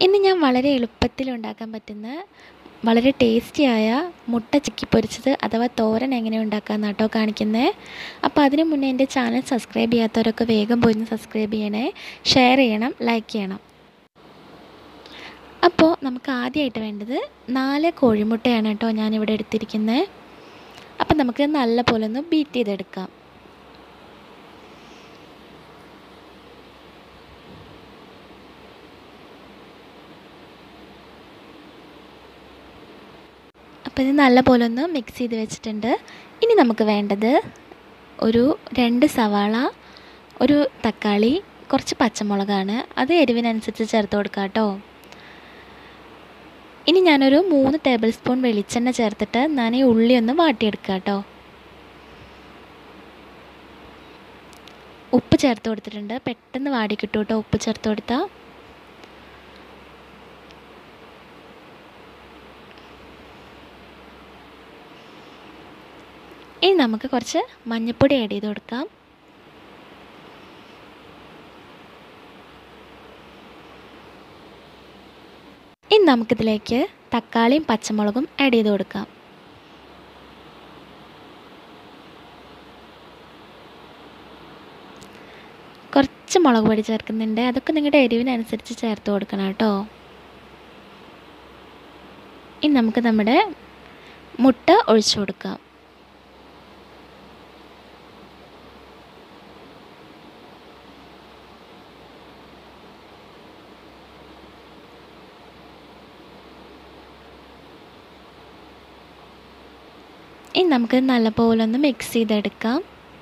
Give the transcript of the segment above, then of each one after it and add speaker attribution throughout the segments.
Speaker 1: ഇന്ന് ഞാൻ വളരെ എളുപ്പത്തിൽ ഉണ്ടാക്കാൻ പറ്റുന്ന വളരെ ടേസ്റ്റിയായ മുട്ട ചിക്കി പൊരിച്ചത് അഥവാ തോരൻ എങ്ങനെ ഉണ്ടാക്കാമെന്ന് കേട്ടോ കാണിക്കുന്നത് അപ്പോൾ അതിന് മുന്നേ എൻ്റെ ചാനൽ സബ്സ്ക്രൈബ് ചെയ്യാത്തവരൊക്കെ വേഗം പോയി ഒന്ന് സബ്സ്ക്രൈബ് ചെയ്യണേ ഷെയർ ചെയ്യണം ലൈക്ക് ചെയ്യണം അപ്പോൾ നമുക്ക് ആദ്യമായിട്ട് വേണ്ടത് നാല് കോഴിമുട്ടയാണ് കേട്ടോ ഞാനിവിടെ എടുത്തിരിക്കുന്നത് അപ്പം നമുക്ക് നല്ല പോലെ ഒന്ന് ബീറ്റ് ചെയ്തെടുക്കാം അപ്പോൾ ഇത് നല്ല പോലെ ഒന്ന് മിക്സ് ചെയ്ത് വെച്ചിട്ടുണ്ട് ഇനി നമുക്ക് വേണ്ടത് ഒരു രണ്ട് സവാള ഒരു തക്കാളി കുറച്ച് പച്ചമുളകാണ് അത് എരിവിനനുസരിച്ച് ചേർത്ത് കൊടുക്കാം കേട്ടോ ഇനി ഞാനൊരു മൂന്ന് ടേബിൾ സ്പൂൺ വെളിച്ചെണ്ണ ചേർത്തിട്ട് ഞാൻ ഈ ഉള്ളി ഒന്ന് വാട്ടിയെടുക്കാം കേട്ടോ ഉപ്പ് ചേർത്ത് കൊടുത്തിട്ടുണ്ട് പെട്ടെന്ന് വാടി കിട്ടും കേട്ടോ ഉപ്പ് ചേർത്ത് കൊടുത്താൽ ഇനി നമുക്ക് കുറച്ച് മഞ്ഞൾപ്പൊടി ആഡ് ചെയ്ത് കൊടുക്കാം ഇനി നമുക്കിതിലേക്ക് തക്കാളിയും പച്ചമുളകും ആഡ് ചെയ്ത് കൊടുക്കാം കുറച്ച് മുളക് പൊടി ചേർക്കുന്നുണ്ട് അതൊക്കെ നിങ്ങളുടെ എരിവിനനുസരിച്ച് ചേർത്ത് കൊടുക്കണം കേട്ടോ ഇനി നമുക്ക് നമ്മുടെ മുട്ട ഒഴിച്ചു കൊടുക്കാം ഇനി നമുക്ക് നല്ലപോലെ ഒന്ന് മിക്സ് ചെയ്തെടുക്കാം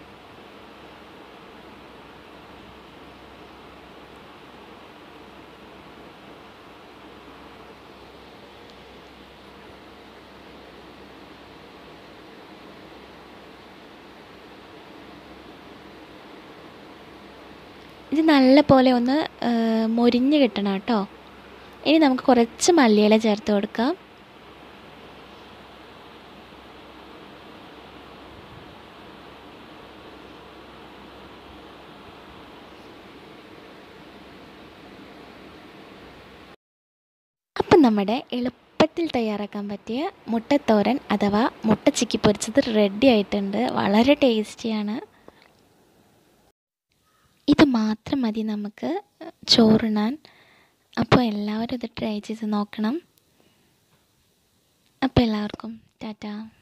Speaker 1: ഇത് നല്ല പോലെ ഒന്ന് മൊരിഞ്ഞ് കിട്ടണം കേട്ടോ ഇനി നമുക്ക് കുറച്ച് മല്ലിയില ചേർത്ത് കൊടുക്കാം അപ്പം നമ്മുടെ എളുപ്പത്തിൽ തയ്യാറാക്കാൻ പറ്റിയ മുട്ടത്തോരൻ അഥവാ മുട്ട ചിക്കി പൊരിച്ചത് റെഡി ആയിട്ടുണ്ട് വളരെ ടേസ്റ്റിയാണ് ഇത് മാത്രം മതി നമുക്ക് ചോറിനാൻ അപ്പോൾ എല്ലാവരും ഇത് ട്രൈ ചെയ്ത് നോക്കണം അപ്പോൾ എല്ലാവർക്കും ടാറ്റ